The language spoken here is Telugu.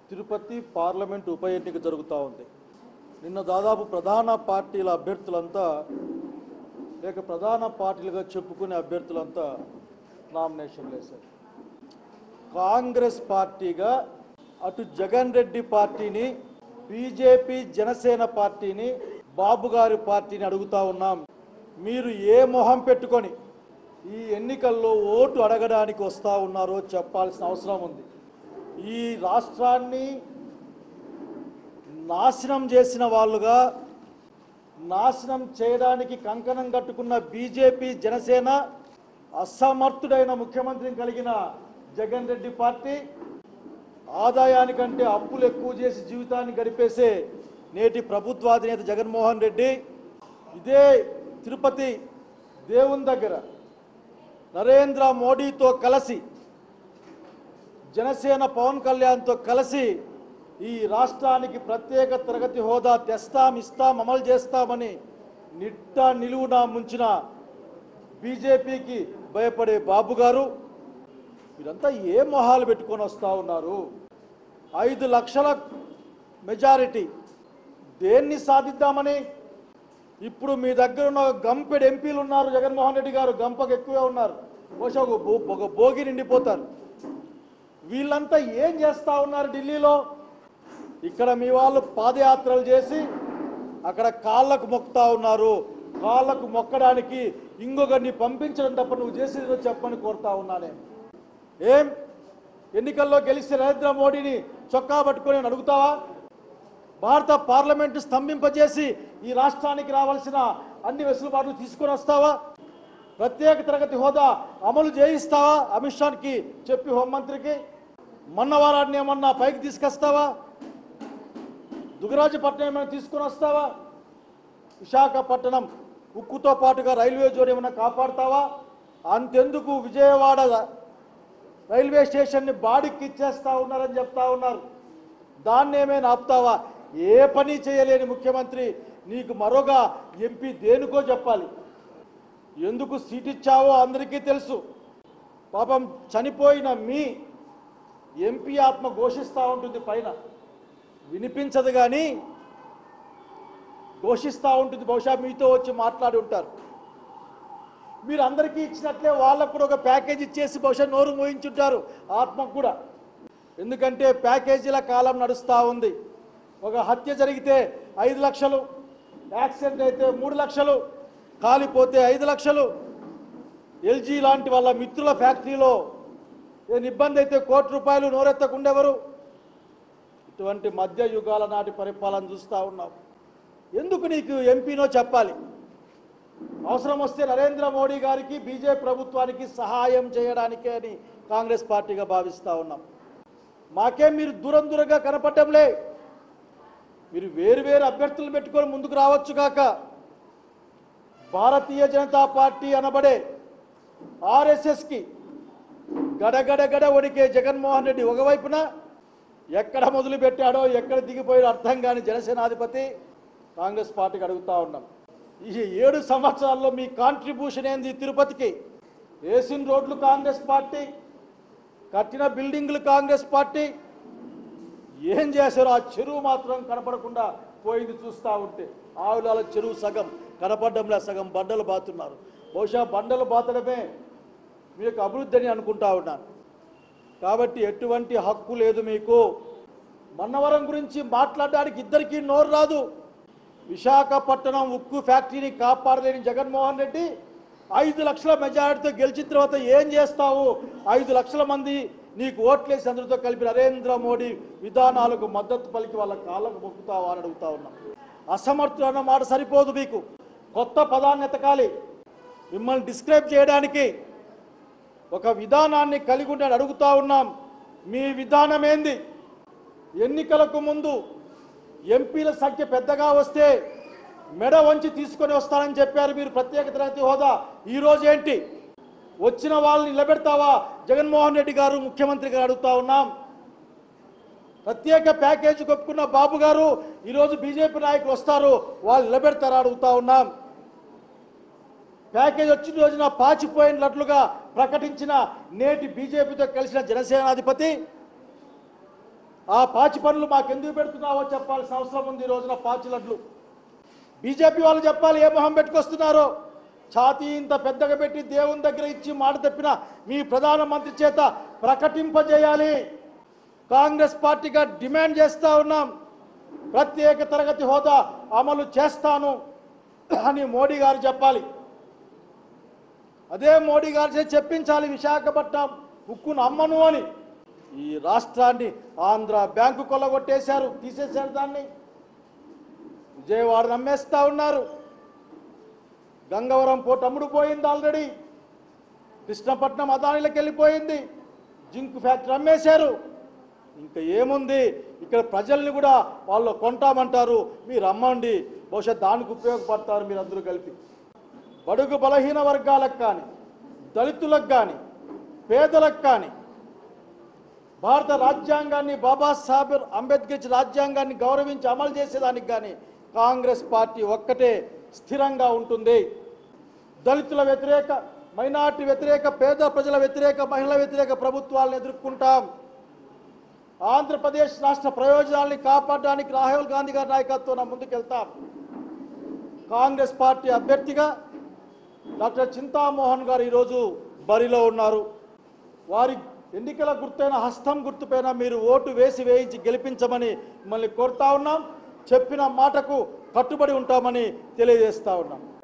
తిరుపతి పార్లమెంట్ ఉప ఎన్నిక జరుగుతూ ఉంది నిన్న దాదాపు ప్రధాన పార్టీల అభ్యర్థులంతా లేక ప్రధాన పార్టీలుగా చెప్పుకునే అభ్యర్థులంతా నామినేషన్లు వేశారు కాంగ్రెస్ పార్టీగా అటు జగన్ రెడ్డి పార్టీని బీజేపీ జనసేన పార్టీని బాబు గారి పార్టీని అడుగుతా ఉన్నాం మీరు ఏ మొహం పెట్టుకొని ఈ ఎన్నికల్లో ఓటు అడగడానికి వస్తూ ఉన్నారో చెప్పాల్సిన అవసరం ఉంది ఈ రాష్ట్రాన్ని నాశనం చేసిన వాళ్ళుగా నాశనం చేయడానికి కంకణం కట్టుకున్న బీజేపీ జనసేన అసమర్థుడైన ముఖ్యమంత్రిని కలిగిన జగన్ రెడ్డి పార్టీ ఆదాయానికంటే అప్పులు ఎక్కువ చేసి జీవితాన్ని గడిపేసే నేటి ప్రభుత్వాధినేత జగన్మోహన్ రెడ్డి ఇదే తిరుపతి దేవుని దగ్గర నరేంద్ర మోడీతో కలిసి జనసేన పవన్ కళ్యాణ్తో కలిసి ఈ రాష్ట్రానికి ప్రత్యేక తరగతి హోదా తెస్తాం ఇస్తాం అమలు చేస్తామని నిట్ట నిలువునా ముంచిన బీజేపీకి భయపడే బాబు గారు మీరంతా ఏ మొహాలు పెట్టుకొని వస్తూ ఉన్నారు ఐదు లక్షల మెజారిటీ దేన్ని సాధిద్దామని ఇప్పుడు మీ దగ్గర ఉన్న ఒక గంపెడు ఎంపీలు ఉన్నారు జగన్మోహన్ రెడ్డి గారు గంపకు ఎక్కువే ఉన్నారు బహుశా ఒక బో- ఒక భోగి నిండిపోతారు వీళ్ళంతా ఏం చేస్తా ఉన్నారు ఢిల్లీలో ఇక్కడ మీ వాళ్ళు పాదయాత్రలు చేసి అక్కడ కాళ్ళకు మొక్కుతా ఉన్నారు కాళ్ళకు మొక్కడానికి ఇంకొకరిని పంపించడం తప్ప నువ్వు చేసేదో చెప్పని కోరుతా ఉన్నా నేను ఏం ఎన్నికల్లో గెలిస్తే నరేంద్ర మోడీని చొక్కా పట్టుకొని అని అడుగుతావా భారత పార్లమెంటు స్తంభింపజేసి ఈ రాష్ట్రానికి రావాల్సిన అన్ని వెసులుబాట్లు తీసుకొని వస్తావా ప్రత్యేక తరగతి హోదా అమలు చేయిస్తావా అమిత్ షాకి చెప్పి హోంమంత్రికి మన్నవారాన్ని ఏమన్నా పైకి తీసుకొస్తావా దుగరాజపట్నం ఏమైనా తీసుకొని వస్తావా విశాఖపట్నం ఉక్కుతో పాటుగా రైల్వే జోన్ ఏమైనా కాపాడుతావా అంతెందుకు విజయవాడ రైల్వే స్టేషన్ని బాడికి ఇచ్చేస్తా ఉన్నారని చెప్తా ఉన్నారు దాన్ని ఏమైనా ఆపుతావా ఏ పని చేయలేని ముఖ్యమంత్రి నీకు మరోగా ఎంపీ దేనికో చెప్పాలి ఎందుకు సీట్ ఇచ్చావో అందరికీ తెలుసు పాపం చనిపోయిన మీ ఎంపీ ఆత్మ ఘోషిస్తూ ఉంటుంది పైన వినిపించదు కానీ ఘోషిస్తూ ఉంటుంది బహుశా మీతో వచ్చి మాట్లాడి ఉంటారు మీరు అందరికీ ఇచ్చినట్లే వాళ్ళకు కూడా ఒక ప్యాకేజ్ ఇచ్చేసి బహుశా నోరు మోయించుంటారు ఆత్మకు కూడా ఎందుకంటే ప్యాకేజీల కాలం నడుస్తూ ఉంది ఒక హత్య జరిగితే ఐదు లక్షలు యాక్సిడెంట్ అయితే మూడు లక్షలు కాలిపోతే ఐదు లక్షలు ఎల్జీ లాంటి వాళ్ళ మిత్రుల ఫ్యాక్టరీలో ఏదైనా ఇబ్బంది అయితే కోటి రూపాయలు నోరెత్తకుండెవరు ఇటువంటి మధ్య యుగాల నాటి పరిపాలన చూస్తూ ఉన్నాం ఎందుకు నీకు ఎంపీనో చెప్పాలి అవసరం వస్తే నరేంద్ర మోడీ గారికి బీజేపీ ప్రభుత్వానికి సహాయం చేయడానికే అని కాంగ్రెస్ పార్టీగా భావిస్తూ ఉన్నాం మాకేం మీరు దూరం దూరంగా కనపడటంలే మీరు వేరు వేరు అభ్యర్థులు పెట్టుకొని ముందుకు రావచ్చు కాక భారతీయ జనతా పార్టీ అనబడే ఆర్ఎస్ఎస్కి గడగడ గడ వణికే జగన్మోహన్ రెడ్డి ఒకవైపున ఎక్కడ మొదలు పెట్టాడో ఎక్కడ దిగిపోయాడో అర్థం కాని జనసేనాధిపతి కాంగ్రెస్ పార్టీకి అడుగుతా ఉన్నాం ఈ ఏడు సంవత్సరాల్లో మీ కాంట్రిబ్యూషన్ ఏంది తిరుపతికి వేసిన రోడ్లు కాంగ్రెస్ పార్టీ కట్టిన బిల్డింగ్లు కాంగ్రెస్ పార్టీ ఏం చేశారో ఆ చెరువు మాత్రం కనపడకుండా పోయింది చూస్తూ ఉంటే ఆవులాల చెరువు సగం కనపడడంలో సగం బండలు బాతున్నారు బహుశా బండలు బాతడమే మీ యొక్క అభివృద్ధి అని అనుకుంటా ఉన్నాను కాబట్టి ఎటువంటి హక్కు లేదు మీకు మన్నవరం గురించి మాట్లాడడానికి ఇద్దరికీ నోరు రాదు విశాఖపట్నం ఉక్కు ఫ్యాక్టరీని కాపాడలేని జగన్మోహన్ రెడ్డి ఐదు లక్షల మెజారిటీతో గెలిచిన తర్వాత ఏం చేస్తావు ఐదు లక్షల మంది నీకు ఓట్లేసి అందరితో కలిపి నరేంద్ర మోడీ విధానాలకు మద్దతు పలికి వాళ్ళ కాళ్ళకు మొక్కుతావా అని అడుగుతా ఉన్నాం అసమర్థులు అన్న మాట సరిపోదు మీకు కొత్త పదాన్ని ఎతకాలి మిమ్మల్ని డిస్క్రైబ్ చేయడానికి ఒక విధానాన్ని కలిగి ఉండి అడుగుతా ఉన్నాం మీ విధానం ఏంది ఎన్నికలకు ముందు ఎంపీల సంఖ్య పెద్దగా వస్తే మెడ వంచి తీసుకొని వస్తానని చెప్పారు మీరు ప్రత్యేక తరగతి హోదా ఈ రోజు ఏంటి వచ్చిన వాళ్ళని నిలబెడతావా జగన్మోహన్ రెడ్డి గారు ముఖ్యమంత్రి గారు అడుగుతా ఉన్నాం ప్రత్యేక ప్యాకేజీ కొప్పుకున్న బాబు గారు ఈరోజు బీజేపీ నాయకులు వస్తారు వాళ్ళు నిలబెడతారా అడుగుతా ఉన్నాం ప్యాకేజ్ వచ్చిన రోజున పాచిపోయినట్లుగా ప్రకటించిన నేటి బీజేపీతో కలిసిన జనసేనాధిపతి ఆ పాచి పనులు మాకెందుకు పెడుతున్నావో చెప్పాల్సిన అవసరం ఉంది ఈ రోజున పాచి లడ్లు బీజేపీ వాళ్ళు చెప్పాలి ఏ మొహం పెట్టుకొస్తున్నారో ఛాతీ ఇంత పెద్దగా పెట్టి దేవుని దగ్గర ఇచ్చి మాట తప్పిన మీ ప్రధానమంత్రి చేత ప్రకటింపజేయాలి కాంగ్రెస్ పార్టీగా డిమాండ్ చేస్తా ఉన్నాం ప్రత్యేక తరగతి హోదా అమలు చేస్తాను అని మోడీ గారు చెప్పాలి అదే మోడీ గారు చేత చెప్పించాలి విశాఖపట్నం ఉక్కును అమ్మను అని ఈ రాష్ట్రాన్ని ఆంధ్ర బ్యాంకు కొల్లగొట్టేశారు తీసేశారు దాన్ని విజయవాడ నమ్మేస్తా ఉన్నారు గంగవరం పోర్ట్ అమ్ముడు పోయింది ఆల్రెడీ కృష్ణపట్నం అదానిలకు వెళ్ళిపోయింది జింక్ ఫ్యాక్టరీ అమ్మేశారు ఇంకా ఏముంది ఇక్కడ ప్రజల్ని కూడా వాళ్ళు కొంటామంటారు మీరు అమ్మండి బహుశా దానికి ఉపయోగపడతారు మీరు అందరూ కలిపి బడుగు బలహీన వర్గాలకు కానీ దళితులకు కానీ పేదలకు కానీ భారత రాజ్యాంగాన్ని బాబాసాహెబ్ అంబేద్కర్ ఇచ్చిన రాజ్యాంగాన్ని గౌరవించి అమలు చేసేదానికి కానీ కాంగ్రెస్ పార్టీ ఒక్కటే స్థిరంగా ఉంటుంది దళితుల వ్యతిరేక మైనార్టీ వ్యతిరేక పేద ప్రజల వ్యతిరేక మహిళల వ్యతిరేక ప్రభుత్వాలను ఎదుర్కొంటాం ఆంధ్రప్రదేశ్ రాష్ట్ర ప్రయోజనాల్ని కాపాడడానికి రాహుల్ గాంధీ గారి నాయకత్వం ముందుకెళ్తాం కాంగ్రెస్ పార్టీ అభ్యర్థిగా డాక్టర్ చింతామోహన్ గారు ఈరోజు బరిలో ఉన్నారు వారి ఎన్నికల గుర్తైన హస్తం గుర్తుపైన మీరు ఓటు వేసి వేయించి గెలిపించమని మిమ్మల్ని కోరుతా ఉన్నాం చెప్పిన మాటకు కట్టుబడి ఉంటామని తెలియజేస్తా ఉన్నాం